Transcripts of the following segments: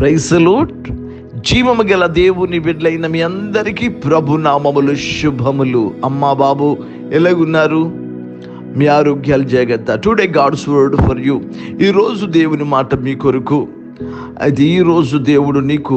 ప్రైసలు జీవము గల దేవుని బిడ్డలైన మీ అందరికీ ప్రభునామములు శుభములు అమ్మా బాబు ఎలాగున్నారు మీ ఆరోగ్యాలు జాగ్రత్త today God's word for you ఈరోజు దేవుని మాట మీ కొరకు అది ఈరోజు దేవుడు నీకు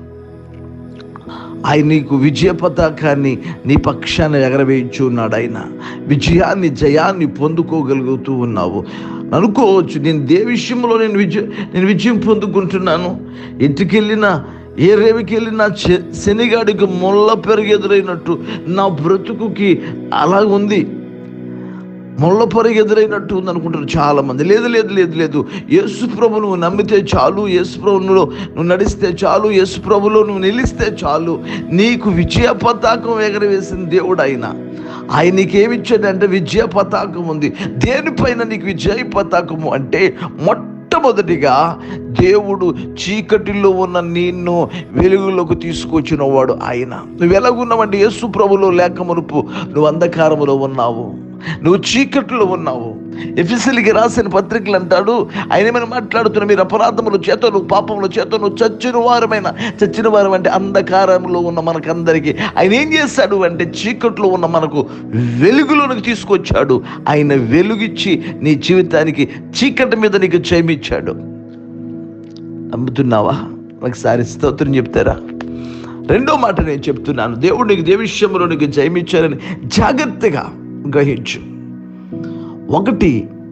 ఆయన నీకు విజయ పతాకాన్ని నీ పక్షాన ఎగరవేయించు ఉన్నాడు ఆయన విజయాన్ని జయాన్ని పొందుకోగలుగుతూ ఉన్నావు అనుకోవచ్చు నేను దే విషయంలో నేను విజయ నేను విజయం పొందుకుంటున్నాను ఎటుకెళ్ళినా ఏ రేవికి వెళ్ళినా శ- శనిగాడికి ముళ్ళ పెరుగు ఎదురైనట్టు నా బ్రతుకుకి అలా ఉంది ముళ్ళ పొరగ ఎదురైనట్టు ఉంది అనుకుంటారు చాలా మంది లేదు లేదు లేదు లేదు యేసు ప్రభు నువ్వు నమ్మితే చాలు యేసు ప్రభులో నువ్వు నడిస్తే చాలు యేసు ప్రభులో నువ్వు నిలిస్తే చాలు నీకు విజయ పతాకం ఎగరవేసిన దేవుడు ఆయన ఆయన నీకేమిచ్చాడంటే విజయ పతాకం ఉంది దేనిపైన నీకు విజయ పతాకము అంటే మొట్టమొదటిగా దేవుడు చీకటిలో ఉన్న నిన్ను వెలుగులోకి తీసుకొచ్చిన వాడు ఆయన నువ్వు ఎలాగున్నావంటే యేసు ప్రభులో లేక మునుపు నువ్వు అంధకారములో ఉన్నావు నువ్వు చీకట్లో ఉన్నావు ఎఫిసిలికి రాసిన పత్రికలు అంటాడు ఆయన ఏమైనా మాట్లాడుతున్న మీరు అపరాధములు చేతను పాపములు చేతను చచ్చిన వారమైన చచ్చిన వారం అంటే అంధకారంలో ఉన్న మనకందరికీ ఆయన ఏం చేశాడు అంటే చీకట్లో ఉన్న మనకు వెలుగులోనికి తీసుకొచ్చాడు ఆయన వెలుగిచ్చి నీ జీవితానికి చీకటి మీద నీకు జయమిచ్చాడు నమ్ముతున్నావా ఒకసారి స్తోత్రం చెప్తారా రెండో మాట నేను చెప్తున్నాను దేవుడు నీకు ఏ విషయంలో నీకు జయమిచ్చారని జాగ్రత్తగా గ్రహించు ఒకటి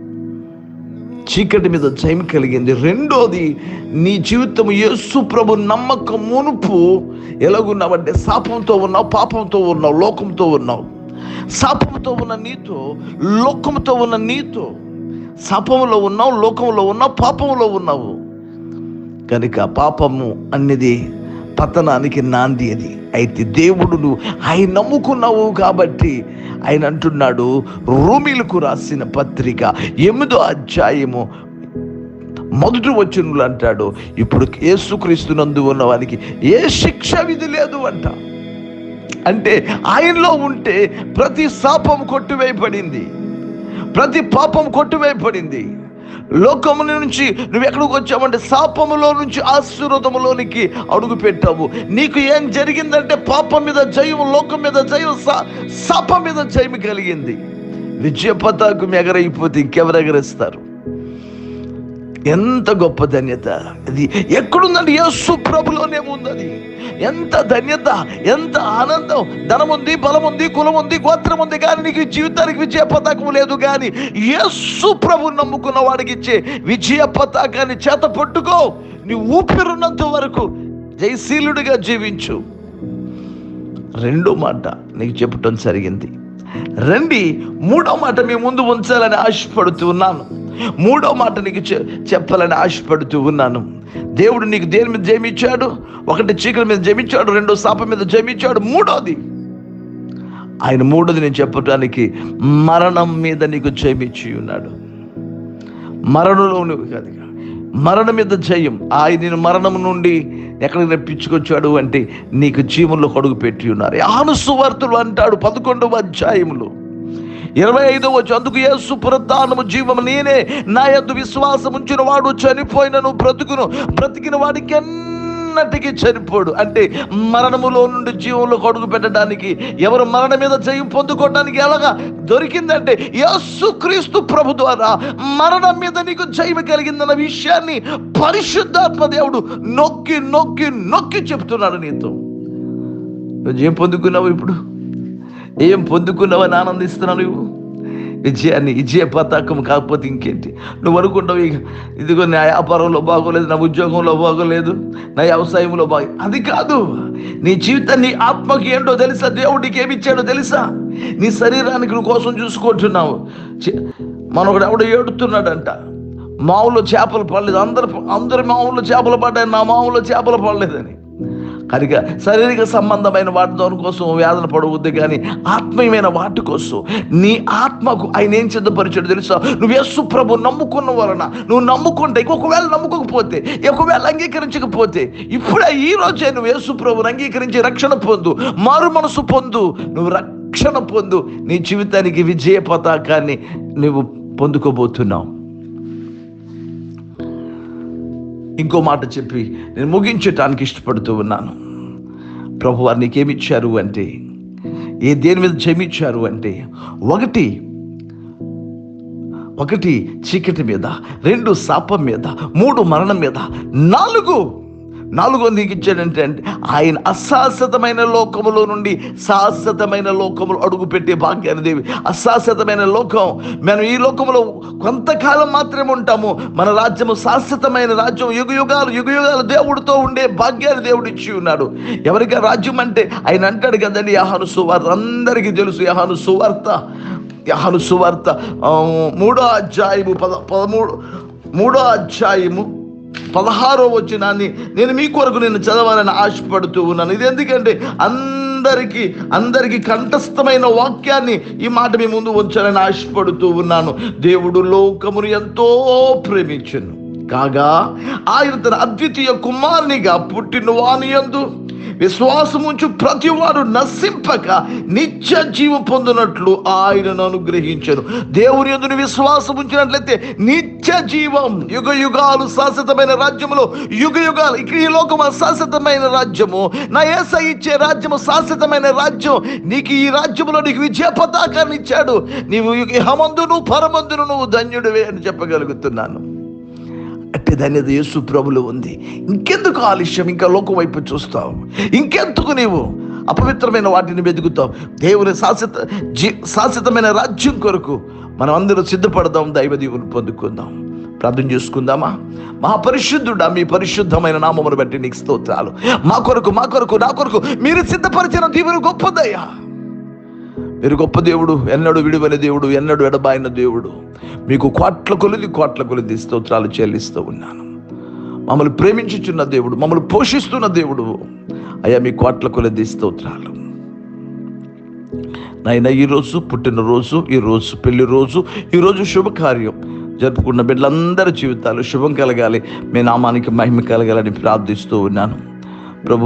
చీకటి మీద జయం కలిగింది రెండోది నీ జీవితం యేసు ప్రభు నమ్మకం మునుపు ఎలాగున్నావంటే శాపంతో ఉన్నావు పాపంతో ఉన్నావు లోకంతో ఉన్నావు శాపంతో ఉన్న నీతో లోకంతో ఉన్న నీతో శాపంలో ఉన్నావు లోకంలో ఉన్నావు పాపంలో ఉన్నావు కనుక పాపము అన్నది పతనానికి నాంది అది అయితే దేవుడు నువ్వు ఆయన నమ్ముకున్నావు కాబట్టి ఆయన అంటున్నాడు రోమిలకు రాసిన పత్రిక ఎనిమిదో అధ్యాయము మొదటి వచనంలో అంటాడు ఇప్పుడు యేసుక్రీస్తునందు ఉన్న వానికి ఏ శిక్ష విధి లేదు అంట అంటే ఆయనలో ఉంటే ప్రతి శాపం కొట్టివేయబడింది ప్రతి పాపం కొట్టివేయబడింది లోకము నుంచి నువ్వు ఎక్కడికి వచ్చావంటే శాపములో నుంచి ఆశీర్వదములోనికి అడుగు పెట్టావు నీకు ఏం జరిగిందంటే పాపం మీద జయం లోకం మీద జయం శా- శాపం మీద జయం కలిగింది విజయ పతాకం ఎగరైపోతే ఇంకెవరు ఎగరేస్తారు ఎంత గొప్ప ధన్యత అది ఎక్కడుందండి యేసు ప్రభులోనే ఉందని ఎంత ధన్యత ఎంత ఆనందం ధనం ఉంది బలం ఉంది కులం ఉంది గోత్రం ఉంది కానీ నీకు జీవితానికి విజయ పతాకం లేదు కానీ యేసు ప్రభు నమ్ముకున్న వాడికి ఇచ్చే విజయ పతాకాన్ని చేత పట్టుకో నీ ఊపిరున్నంత వరకు జయశీలుడిగా జీవించు రెండో మాట నీకు చెప్పటం జరిగింది రండి మూడో మాట మీ ముందు ఉంచాలని ఆశపడుతూ ఉన్నాను మూడో మాట నీకు చె- చెప్పాలని ఆశపడుతూ ఉన్నాను దేవుడు నీకు దేని మీద జయమిచ్చాడు ఒకటి చీకటి మీద జయమిచ్చాడు రెండో శాపం మీద జయమిచ్చాడు మూడోది ఆయన మూడోది నేను చెప్పటానికి మరణం మీద నీకు జయమిచ్చి ఉన్నాడు మరణంలో నువ్వు కాదు మరణం మీద జయం ఆయన నేను మరణం నుండి ఎక్కడికి రప్పించుకొచ్చాడు అంటే నీకు జీవంలో కొడుకు పెట్టి ఉన్నారు ఆను సువార్తలు అంటాడు పదకొండవ అధ్యాయములు ఇరవై ఐదవ వచ్చి అందుకు యేసు పునరుద్ధానము జీవము నేనే నా యొద్ద విశ్వాసం ఉంచిన వాడు చనిపోయినను బ్రతుకును బ్రతికిన వాడికి ఎన్నటికీ చనిపోడు అంటే మరణములో నుండి జీవంలో కొడుకు పెట్టడానికి ఎవరు మరణం మీద జయం పొందుకోవడానికి ఎలాగా దొరికిందంటే యేసు క్రీస్తు ప్రభు ద్వారా మరణం మీద నీకు జయం కలిగిందన్న విషయాన్ని పరిశుద్ధాత్మ దేవుడు నొక్కి నొక్కి నొక్కి చెప్తున్నాడు నీతో నువ్వు ఏం పొందుకున్నావు ఇప్పుడు ఏం పొందుకున్నావని ఆనందిస్తున్నావు నువ్వు విజయాన్ని విజయ పతాకం కాకపోతే ఇంకేంటి నువ్వు అనుకుంటావు ఇక ఇదిగో నా వ్యాపారంలో బాగోలేదు నా ఉద్యోగంలో బాగోలేదు నా వ్యవసాయంలో బాగో అది కాదు నీ జీవితాన్ని నీ ఆత్మకి ఏంటో తెలుసా దేవుడికి ఏమి ఇచ్చాడో తెలుసా నీ శరీరానికి నువ్వు కోసం చూసుకుంటున్నావు చి- మనొకడు ఎవడో ఏడుతున్నాడంట మామూలు చేపలు పడలేదు అందరు అందరి మామూలు చేపలు పడ్డాయి నా మామూలు చేపలు పడలేదని కనుక శారీరక సంబంధమైన వాటి దాని కోసం వేదన పడవద్దు కానీ ఆత్మీయమైన వాటి కోసం నీ ఆత్మకు ఆయన ఏం సిద్ధపరిచాడు తెలుసా నువ్వు యేసు ప్రభు నమ్ముకున్న వలన నువ్వు నమ్ముకుంటే ఒకవేళ నమ్ముకోకపోతే ఒకవేళ అంగీకరించకపోతే ఇప్పుడే ఈ రోజే నువ్వు యేసు ప్రభుని అంగీకరించి రక్షణ పొందు మారు మనసు పొందు నువ్వు రక్షణ పొందు నీ జీవితానికి విజయ పతాకాన్ని నువ్వు పొందుకోబోతున్నావు ఇంకో మాట చెప్పి నేను ముగించటానికి ఇష్టపడుతూ ఉన్నాను ప్రభు వారు నీకేమిచ్చారు అంటే ఏ దేని మీద జమిచ్చారు అంటే ఒకటి ఒకటి చీకటి మీద రెండు శాపం మీద మూడు మరణం మీద నాలుగు నాలుగో నీకు ఇచ్చాడంటే అంటే ఆయన అశాశ్వతమైన లోకములో నుండి శాశ్వతమైన లోకములు అడుగుపెట్టే భాగ్యాన్ని దేవి అశాశ్వతమైన లోకం మనం ఈ లోకములో కొంతకాలం మాత్రమే ఉంటాము మన రాజ్యము శాశ్వతమైన రాజ్యం యుగ యుగాలు యుగ యుగాలు దేవుడితో ఉండే భాగ్యాన్ని దేవుడు ఇచ్చి ఉన్నాడు ఎవరికి ఆ రాజ్యం అంటే ఆయన అంటాడు కదండి యహాను సువార్త అందరికీ తెలుసు యహాను సువార్త యహాను సువార్త ఆ, మూడో అధ్యాయము పద పదమూడు మూడో అధ్యాయము పదహారో వచ్చినాన్ని నేను మీ కొరకు నేను చదవాలని ఆశపడుతూ ఉన్నాను ఇది ఎందుకంటే అందరికీ అందరికీ కంఠస్థమైన వాక్యాన్ని ఈ మాట మీ ముందు ఉంచాలని ఆశపడుతూ ఉన్నాను దేవుడు లోకమును ఎంతో ప్రేమించను కాగా ఆయన తన అద్వితీయ కుమారునిగా పుట్టిన వాని యందు విశ్వాసముంచు ప్రతివాడు నశింపక నిత్య జీవ పొందినట్లు ఆయనను అనుగ్రహించను దేవుని ఎందును విశ్వాసం ఉంచినట్లయితే నిత్య జీవం యుగ యుగాలు శాశ్వతమైన రాజ్యములో యుగ యుగాలు ఇక ఈ లోకం శాశ్వతమైన రాజ్యము నా ఏసై ఇచ్చే రాజ్యము శాశ్వతమైన రాజ్యం నీకు ఈ రాజ్యములో నీకు విజయ పతాకాన్ని ఇచ్చాడు నీవు ఇహమందును పరమందును నువ్వు ధన్యుడివే అని చెప్పగలుగుతున్నాను అట్టి ధన్యత యేసు ప్రభులో ఉంది ఇంకెందుకు ఆలస్యం ఇంకా లోకం వైపు చూస్తావు ఇంకెందుకు నీవు అపవిత్రమైన వాటిని వెతుకుతావు దేవుని శాశ్వత జీ శాశ్వతమైన రాజ్యం కొరకు మనం అందరూ సిద్ధపడదాం దైవ దీవుని పొందుకుందాం ప్రార్థన చేసుకుందామా మా పరిశుద్ధుడా మీ పరిశుద్ధమైన నామమును బట్టి నీకు స్తోత్రాలు మా కొరకు మా కొరకు నా కొరకు మీరు సిద్ధపరిచిన దీవుని గొప్పదయ్యా మీరు గొప్ప దేవుడు ఎన్నడూ విడువని దేవుడు ఎన్నడూ ఎడబాయిన దేవుడు మీకు కోట్ల కొలిది కోట్ల కొలిది స్తోత్రాలు చెల్లిస్తూ ఉన్నాను మమ్మల్ని ప్రేమించుచున్న దేవుడు మమ్మల్ని పోషిస్తున్న దేవుడు అయ్యా మీ కోట్ల కొలిది స్తోత్రాలు నాయన ఈరోజు పుట్టినరోజు ఈరోజు పెళ్లి రోజు ఈరోజు శుభకార్యం జరుపుకున్న బిడ్డలందరి జీవితాలు శుభం కలగాలి మీ నామానికి మహిమ కలగాలని ప్రార్థిస్తూ ఉన్నాను ప్రభు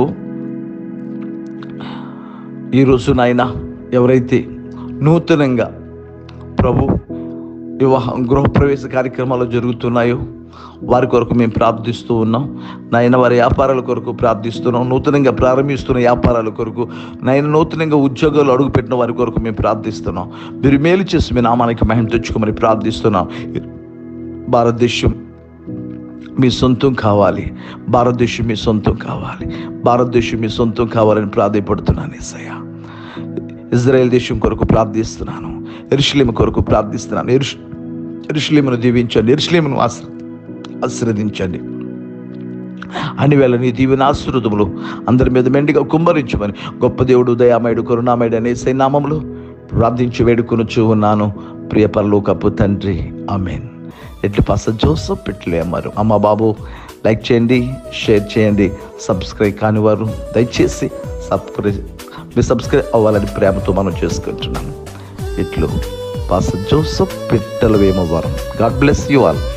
ఈరోజు నాయన ఎవరైతే నూతనంగా ప్రభు వివాహం గృహప్రవేశ కార్యక్రమాలు జరుగుతున్నాయో వారి కొరకు మేము ప్రార్థిస్తూ ఉన్నాం నాయన వారి వ్యాపారాల కొరకు ప్రార్థిస్తున్నాం నూతనంగా ప్రారంభిస్తున్న వ్యాపారాల కొరకు నాయన నూతనంగా ఉద్యోగాలు అడుగుపెట్టిన వారి కొరకు మేము ప్రార్థిస్తున్నాం మీరు మేలు చేసి మీ నామానికి మహిమ తెచ్చుకోమని ప్రార్థిస్తున్నాం భారతదేశం మీ సొంతం కావాలి భారతదేశం మీ సొంతం కావాలి భారతదేశం మీ సొంతం కావాలని ప్రాధాయపడుతున్నాను ఏసయ్య ఇజ్రాయెల్ దేశం కొరకు ప్రార్థిస్తున్నాను ఎరుషులేము కొరకు ప్రార్థిస్తున్నాను ఎరుష్ ఎరుషులేమును దీవించండి ఎరుషులేమును ఆశ్ర ఆశీర్వదించండి అని వేళ నీ దీవెన ఆశీర్వదములు అందరి మీద మెండిగా కుమ్మరించమని గొప్ప దేవుడు దయామయుడు కరుణామయుడు అనే నామములు ప్రార్థించి వేడుకొనుచు ఉన్నాను ప్రియ పరలోకపు తండ్రి ఆమెన్ ఎట్లు పాస జోసఫ్ పెట్లే అమ్మారు అమ్మ బాబు లైక్ చేయండి షేర్ చేయండి సబ్స్క్రైబ్ కాని వారు దయచేసి సబ్స్క్రైబ్ మీరు సబ్స్క్రైబ్ అవ్వాలని ప్రేమతో మనం చేసుకుంటున్నాను ఇట్లు పాస జోసఫ్ పెట్టెల Vemavaram God bless you all